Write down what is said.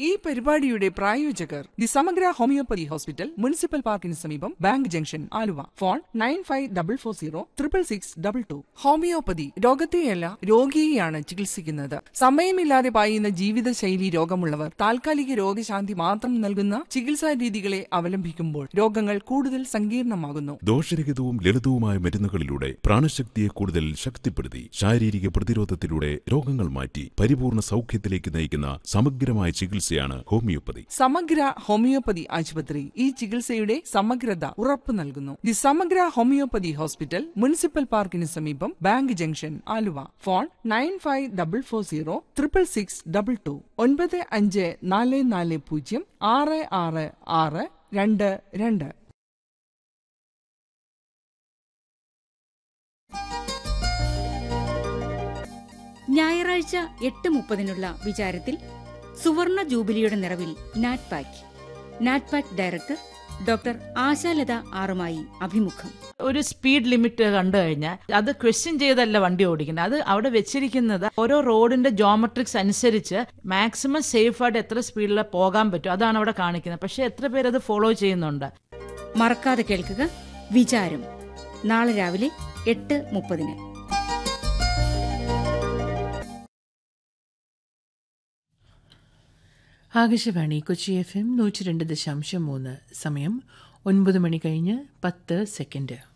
ഈ പരിപാടിയുടെ പ്രായോജകർ ദി സമഗ്ര ഹോമിയോപ്പതി ഹോസ്പിറ്റൽ മുനിസിപ്പൽ പാർക്കിന് സമീപം bank junction Aluva phone nine five double four zero triple six double two homeopathy രോഗത്തെയല്ല രോഗിയെയാണ് ചികിത്സിക്കുന്നത് സമയമില്ലാതെ പായുന്ന ജീവിതശൈലി രോഗമുള്ളവർ താൽക്കാലിക രോഗശാന്തി മാത്രം നൽകുന്ന ചികിത്സാ രീതികളെ അവലംബിക്കുമ്പോൾ രോഗങ്ങൾ കൂടുതൽ സങ്കീർണമാകുന്നു ദോഷരഹിതവും ലളിതവുമായ മരുന്നുകളിലൂടെ പ്രാണശക്തിയെ കൂടുതൽ ശക്തിപ്പെടുത്തി ശാരീരിക പ്രതിരോധത്തിലൂടെ രോഗങ്ങൾ മാറ്റി പരിപൂർണ സൗഖ്യത്തിലേക്ക് നയിക്കുന്ന സമഗ്രമായ ചികിത്സയാണ് ഹോമിയോപ്പതി സമഗ്ര ഹോമിയോപ്പതി ആശുപത്രി ഈ ചികിത്സയുടെ സമഗ്രത ഉറപ്പു നൽകുന്നു ദി സമഗ്ര ഹോമിയോപ്പതി ഹോസ്പിറ്റൽ മുനിസിപ്പൽ പാർക്കിന് സമീപം bank junction Aluva phone nine five double four zero triple six double two ഒൻപത് അഞ്ച് നാല് നാല് പൂജ്യം ആറ് ആറ് ആറ് രണ്ട് രണ്ട് ഞായറാഴ്ച എട്ട് മുപ്പതിനുള്ള വിചാരത്തിൽ സുവർണ ജൂബിലിയുടെ നിറവിൽ നാറ്റ്പാക്ക് നാറ്റ്പാക്ക് ഡയറക്ടർ ഡോക്ടർ ആശാലത ആറുമായി അഭിമുഖം ഒരു സ്പീഡ് ലിമിറ്റ് കണ്ടു കഴിഞ്ഞാൽ അത് ക്വസ്റ്റ്യൻ ചെയ്തല്ല വണ്ടി ഓടിക്കുന്നത് അത് അവിടെ വെച്ചിരിക്കുന്നത് ഓരോ റോഡിന്റെ ജോമെട്രിക്സ് അനുസരിച്ച് മാക്സിമം സേഫ് ആയിട്ട് എത്ര സ്പീഡിൽ പോകാൻ പറ്റും അതാണ് അവിടെ കാണിക്കുന്നത് പക്ഷെ എത്ര പേര് അത് ഫോളോ ചെയ്യുന്നുണ്ട് മറക്കാതെ കേൾക്കുക വിചാരം നാളെ രാവിലെ എട്ട് മുപ്പതിന് ആകാശവാണി കൊച്ചി എഫ് എം നൂറ്റി രണ്ട് ദശാംശം മൂന്ന് സമയം ഒൻപത് മണി കഴിഞ്ഞ് പത്ത് സെക്കൻഡ്